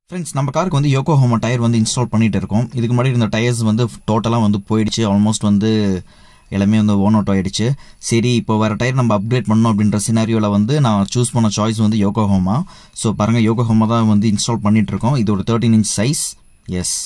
friends நம்ம காருக்கு வந்து யோகோ ஹோமா டயர் வந்து இன்ஸ்டால் பண்ணிட்டு இருக்கோம் இதுக்கு முன்னாடி இருந்த டயர்ஸ் வந்து டோட்டலாக வந்து போயிடுச்சு ஆல்மோஸ்ட் வந்து எல்லாமே வந்து ஓன் அவுட் ஆயிடுச்சு சரி இப்போ வேறு டயர் நம்ம அப்கிரேட் பண்ணணும் அப்படின்ற சினாரியோவில் வந்து நான் சூஸ் பண்ண சாய்ஸ் வந்து யோகோ ஹோமா ஸோ பாருங்கள் யோகோ ஹோமா தான் வந்து இன்ஸ்டால் பண்ணிட்டு இருக்கோம் இது ஒரு thirteen inch size S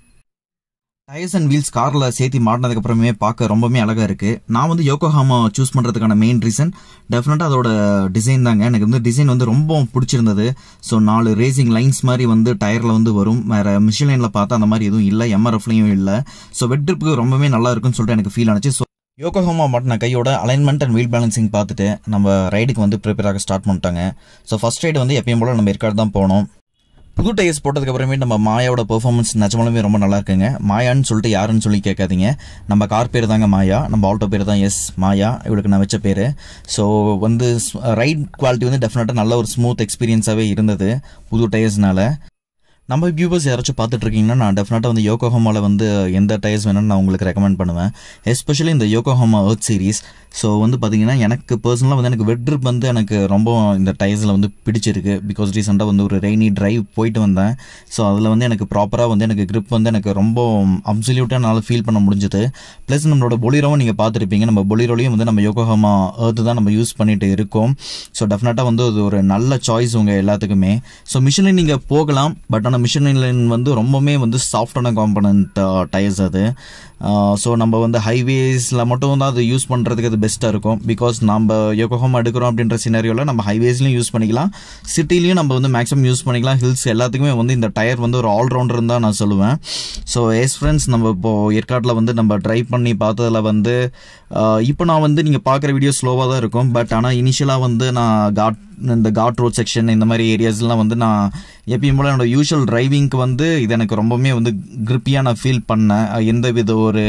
tyres and wheels காரில் சேர்த்து மாட்டினதுக்கு அப்புறமே பார்க்க ரொம்பவே அழகாக இருக்குது நான் வந்து யோகோஹாமா சூஸ் பண்ணுறதுக்கான மெயின் ரீசன் டெஃபினட்டாக அதோட டிசைன் தாங்க எனக்கு வந்து டிசைன் வந்து ரொம்ப பிடிச்சிருந்தது ஸோ நாலு ரேசிங் லைன்ஸ் மாதிரி வந்து டயரில் வந்து வரும் வேறு மிஷிலைனில் பார்த்தா அந்த மாதிரி எதுவும் இல்லை எம்ஆர்எஃப்லையும் இல்லை ஸோ வெட் ட்ரிப்புக்கு ரொம்பவே நல்லா இருக்குன்னு சொல்லிட்டு எனக்கு ஃபீல் ஆனிச்சு ஸோ யோகோஹோமா மாட்டின கையோட அலைன்மெண்ட் அண்ட் வீல் பேலன்சிங் பார்த்துட்டு நம்ம ரைடுக்கு வந்து ப்ரிப்பேர் ஆக ஸ்டார்ட் பண்ணிட்டாங்க ஸோ ஃபஸ்ட் ரைடு வந்து எப்பயும் போல் நம்ம ஏற்காடு தான் போனோம் புது டயர்ஸ் போட்டதுக்கு அப்புறமே நம்ம மாயாவோட பெர்ஃபார்மன்ஸ் நிஜமாலுமே ரொம்ப நல்லா இருக்குங்க மாயான்னு சொல்லிட்டு யாருன்னு சொல்லி கேட்காதீங்க நம்ம கார் பேர் தாங்க மாயா நம்ம ஆல்டோ பேர் தான் எஸ் மாயா இவளுக்கு நான் வச்ச பேர் ஸோ வந்து ரைட் குவாலிட்டி வந்து டெஃபினட்டாக நல்ல ஒரு ஸ்மூத் எக்ஸ்பீரியன்ஸாகவே இருந்தது புது டயர்ஸ்னால நம்ம வியூவர்ஸ் யாராச்சும் பார்த்துட்டு இருக்கீங்கன்னா நான் டெஃபினட்டாக வந்து யோகோஹோமாவில் வந்து எந்த டயர்ஸ் வேணும்னு நான் உங்களுக்கு ரெக்கமெண்ட் பண்ணுவேன் எஸ்பெஷலி இந்த யோகோஹோமா எர்த் சீரிஸ் ஸோ வந்து பார்த்தீங்கன்னா எனக்கு பர்சனலாக வந்து எனக்கு வெட் ட்ரிப் வந்து எனக்கு ரொம்ப இந்த டயர்ஸில் வந்து பிடிச்சிருக்கு பிகாஸ் ரீசெண்டாக வந்து ஒரு ரெய்னி டிரைவ் போயிட்டு வந்தேன் ஸோ அதில் வந்து எனக்கு ப்ராப்பராக வந்து எனக்கு grip வந்து எனக்கு ரொம்ப அப்சல்யூட்டாக என்னால் ஃபீல் பண்ண முடிஞ்சது ப்ளஸ் நம்மளோட பொலிரோவும் நீங்கள் பார்த்துருப்பீங்க நம்ம பொலிரோலையும் வந்து நம்ம யோகோஹோமா எர்த்து தான் நம்ம யூஸ் பண்ணிட்டு இருக்கோம் ஸோ டெஃபினட்டாக வந்து அது ஒரு நல்ல சாய்ஸ் உங்கள் எல்லாத்துக்குமே ஸோ மிஷினில் நீங்கள் போகலாம் பட் ஆனால் மிஷினின் வந்து ரொம்பவுமே வந்து சாஃப்டான காம்பனண்ட் டயர்ஸ் அது ஸோ நம்ம வந்து ஹைவேஸில் மட்டும் தான் அது யூஸ் பண்ணுறதுக்கு அது பெஸ்ட்டாக இருக்கும் பிகாஸ் நம்ம யோகோஹோமா எடுக்கிறோம் அப்படின்ற சினாரியோவில் நம்ம ஹைவேஸ்லையும் யூஸ் பண்ணிக்கலாம் சிட்டிலையும் நம்ம வந்து மேக்ஸிமம் யூஸ் பண்ணிக்கலாம் ஹில்ஸ் எல்லாத்துக்குமே வந்து இந்த டயர் வந்து ஒரு ஆல்ரவுண்டர் தான் நான் சொல்லுவேன் ஸோ எஸ் ஃப்ரெண்ட்ஸ் நம்ம இப்போது ஏற்காட்டில் வந்து நம்ம ட்ரைவ் பண்ணி பார்த்ததில் வந்து இப்போ நான் வந்து நீங்கள் பார்க்குற வீடியோ ஸ்லோவாக தான் இருக்கும் பட் ஆனால் இனிஷியலாக வந்து நான் காட் இந்த காட் ரோட் செக்ஷன் இந்த மாதிரி ஏரியாஸ்லாம் வந்து நான் எப்பயும் போல் என்னோட யூஷுவல் டிரைவிங்க்கு வந்து இது எனக்கு ரொம்பவுமே வந்து கிரிப்பியாக நான் ஃபீல் பண்ணேன் எந்த வித ஒரு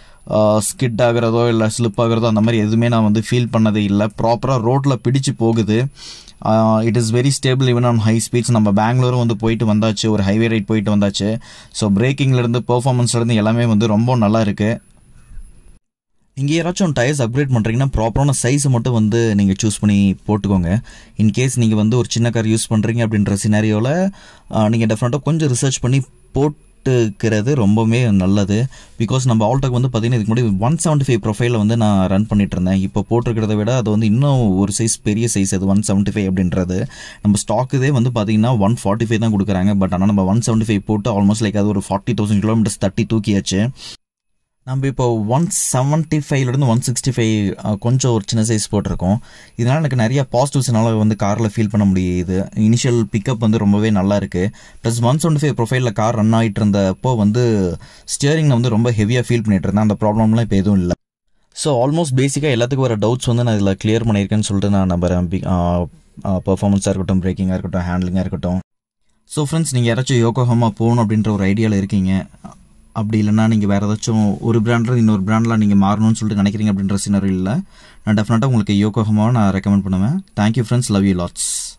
ஸ்கிட் ஆகிறதோ இல்லை ஸ்லிப் ஆகிறதோ அந்த மாதிரி எதுவுமே நான் வந்து ஃபீல் பண்ணதே இல்லை ப்ராப்பராக ரோட்டில் பிடிச்சு போகுது it is very stable even on high speeds நம்ம பெங்களூரும் வந்து போயிட்டு வந்தாச்சு ஒரு ஹைவே ரைட் போயிட்டு வந்தாச்சு ஸோ பிரேக்கிங்லேருந்து பெர்ஃபார்மன்ஸ்லேருந்து எல்லாமே வந்து ரொம்ப நல்லா இருக்குது நீங்கள் யாராச்சும் டயர்ஸ் அப்கிரேட் பண்ணுறீங்கன்னா ப்ராப்பரான சைஸை மட்டும் வந்து நீங்கள் சூஸ் பண்ணி போட்டுக்கோங்க இன்கேஸ் நீங்கள் வந்து ஒரு சின்ன கார் யூஸ் பண்ணுறீங்க அப்படின்ற சினாரியோவில் நீங்கள் டெஃபினட்டாக கொஞ்சம் ரிசர்ச் பண்ணி போட்டுக்கிறது ரொம்பவுமே நல்லது பிகாஸ் நம்ம ஆல்டோக்கு வந்து பார்த்தீங்கன்னா இதுக்கு முன்னாடி ஒன் செவன்ட்டி ஃபைவ் ப்ரொஃபைலில் வந்து நான் ரன் பண்ணிட்டு இருந்தேன் இப்போ போட்டிருக்கிறத விட அது வந்து இன்னும் ஒரு சைஸ் பெரிய சைஸ் அது ஒன் செவன்ட்டி ஃபைவ் அப்படின்றது நம்ம ஸ்டாக் இதே வந்து பார்த்தீங்கன்னா ஒன் ஃபார்ட்டி ஃபைவ் தான் கொடுக்குறாங்க பட் ஆனால் நம்ம ஒன் செவன்ட்டி ஃபைவ் போட்டு ஆல்மோஸ்ட் லைக் அது ஒரு ஃபார்ட்டி தௌசண்ட் கிலோமீட்டர்ஸ் தட்டி தூக்கியாச்சு நம்ம இப்போ ஒன் செவன்ட்டி ஃபைவ்லேருந்து ஒன் சிக்ஸ்டி ஃபைவ் கொஞ்சம் ஒரு சின்ன சைஸ் போட்டிருக்கோம் இதனால் எனக்கு நிறைய பாசிட்டிவ்ஸ் என்னால் வந்து காரில் ஃபீல் பண்ண முடியுது இனிஷியல் பிக்கப் வந்து ரொம்பவே நல்லா இருக்குது ப்ளஸ் ஒன் செவன்ட்டி ஃபைவ் ப்ரொஃபைலில் கார் ரன் ஆகிட்டு இருந்தப்போ வந்து ஸ்டியரிங் வந்து ரொம்ப ஹெவியாக ஃபீல் பண்ணிட்டு இருந்தேன் அந்த ப்ராப்ளம்லாம் இப்போ எதுவும் இல்லை ஸோ ஆல்மோஸ்ட் பேசிக்காக எல்லாத்துக்கும் வர டவுட்ஸ் வந்து நான் இதில் கிளியர் பண்ணியிருக்கேன்னு சொல்லிட்டு நான் நம்புறேன் பர்ஃபார்மன்ஸாக இருக்கட்டும் பிரேக்கிங்காக இருக்கட்டும் ஹேண்ட்லிங்காக இருக்கட்டும் ஸோ ஃப்ரெண்ட்ஸ் நீங்கள் யாராச்சும் யோகோஹாமா போகணும் அப்படின்ற ஒரு ஐடியாவில் இருக்கீங்க அப்படி இல்லைனா நீங்கள் வேறு ஏதாச்சும் ஒரு பிராண்டில் இன்னொரு பிராண்டில் நீங்கள் மாறணும்னு சொல்லிட்டு நினைக்கிறீங்க அப்படின்ற சினரி இல்லை நான் டெஃபினட்டாக உங்களுக்கு யோகோஹமாவை நான் ரெக்கமெண்ட் பண்ணுவேன் thank you friends love you lots